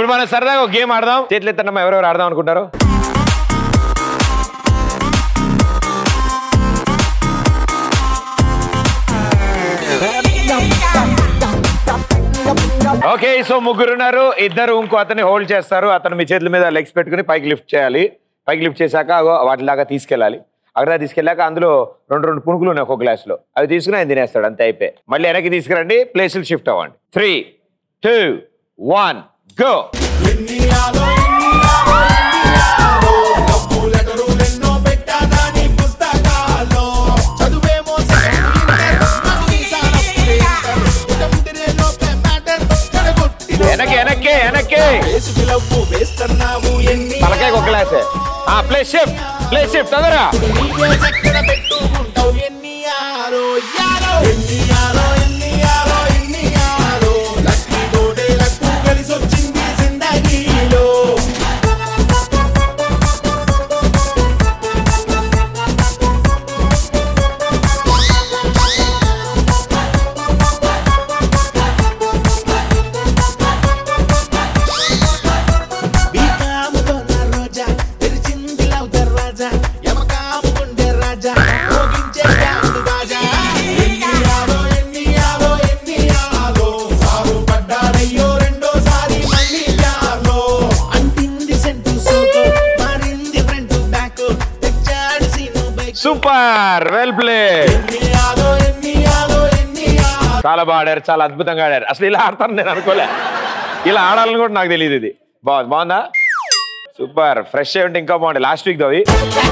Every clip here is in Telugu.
ఇప్పుడు మనం సరదాగా ఒక గేమ్ ఆడదాం చేతులు ఎత్తన్నమ్మా ఎవరెవరు ఆడదాం అనుకుంటారు ఓకే సో ముగ్గురు ఉన్నారు ఇద్దరు ఇంకో అతన్ని హోల్డ్ చేస్తారు అతను మీ చేతుల మీద లెగ్స్ పెట్టుకుని పైకి లిఫ్ట్ చేయాలి పైకి లిఫ్ట్ చేశాక అగో వాటిలాగా తీసుకెళ్ళాలి అక్కడ తీసుకెళ్ళాక అందులో రెండు రెండు పునుకులు ఉన్నాయి ఒక గ్లాసులో అవి తీసుకుని ఆయన తినేస్తాడు అంతే అయిపోయి మళ్ళీ వెనక్కి తీసుకురండి ప్లేసులు షిఫ్ట్ అవ్వండి త్రీ టూ వన్ గో వెనక్కి వెనక్కి వెనక్కి తలకాయ ఒక గ్లాసే ఆ ప్లేస్ షిఫ్ట్ ప్లేస్ షిఫ్ట్ తొందరగా సూపర్ వెల్ ప్లే చాలా బాగా ఆడారు చాలా అద్భుతంగా ఆడారు అసలు ఇలా ఆడతాను నేను అనుకోలే ఇలా ఆడాలని కూడా నాకు తెలియదు ఇది బాగుంది బాగుందా సూపర్ ఫ్రెష్ అయి ఉంటే ఇంకా బాగుంది లాస్ట్ వీక్ అవి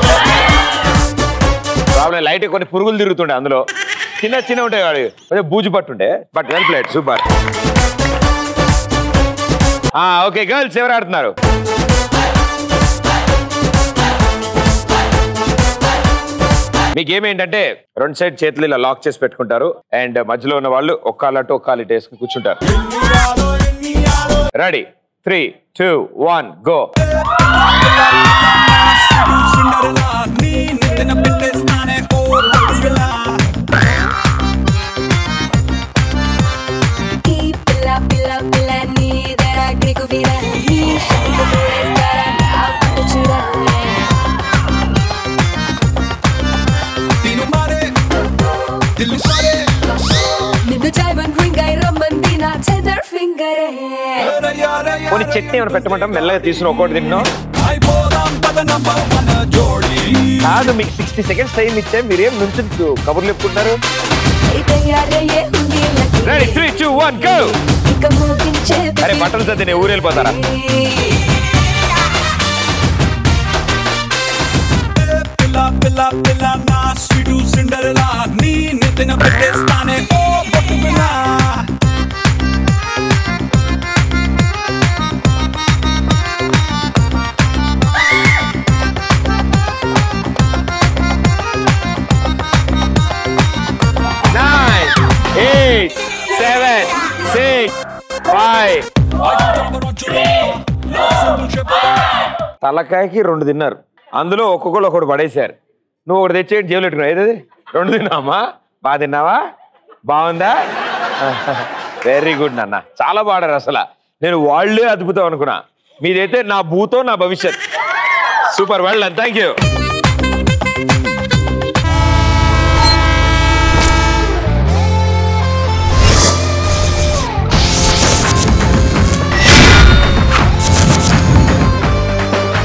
ప్రాబ్లం లైట్ కొన్ని పురుగులు తిరుగుతుండే అందులో చిన్న చిన్న ఉంటాయి వాడు కొంచెం బూజు పట్టుండే but well played super okay girls ఎవరు ఆడుతున్నారు మీ గేమ్ ఏంటంటే రెండు సైడ్ చేతులు ఇలా లాక్ చేసి పెట్టుకుంటారు అండ్ మధ్యలో ఉన్న వాళ్ళు ఒక కాలు అటు ఒక కాలు ఇటు వేసుకుని కూర్చుంటారు ready three two one go ఈ పిల్ల పిల్ల పిల్ల నీ దగ్గరకు విరాలి నీ షర్టు వేస్తారా నా పట్టు చూడాలి నిన్ను చాయ్వన్ రింగ్ అయి రమ్మంది నా చెదర్ ఫింగరే కొన్ని చట్నీ ఏమైనా పెట్టమంటాం మెల్లగా తీసుకుని ఒక్కోటి తిన్నాం కాదు మీకు సిక్స్టీ సెకండ్స్ టైం ఇచ్చే మీరేం నుంచి కబుర్లు చెప్పుకుంటారు తయారయ్యే ఉంది ready three two one go ఇక మోగించే అరే బట్టలు సర్ది నేను ఊరు వెళ్ళిపోతారా పిల్ల పిల్ల పిల్ల నా స్వీటు సిండర్లా నీ నెత్తిన పెట్టేస్తానే ఓ పొట్టు పిల్ల nine eight seven six five తలకాయకి రెండు తిన్నారు అందులో ఒక్కొక్కరు ఒకటి పడేశారు నువ్వు ఒకటి తెచ్చేయండి జేబులు పెట్టుకున్నావు ఏదది రెండు తిన్నావా బాగా తిన్నావా బాగుందా వెరీ గుడ్ నాన్న చాలా బాడారు అసలు నేను వాళ్ళే అద్భుతం అనుకున్నా మీదైతే నా భూతో నా భవిష్యత్ సూపర్ వెల్ థ్యాంక్ యూ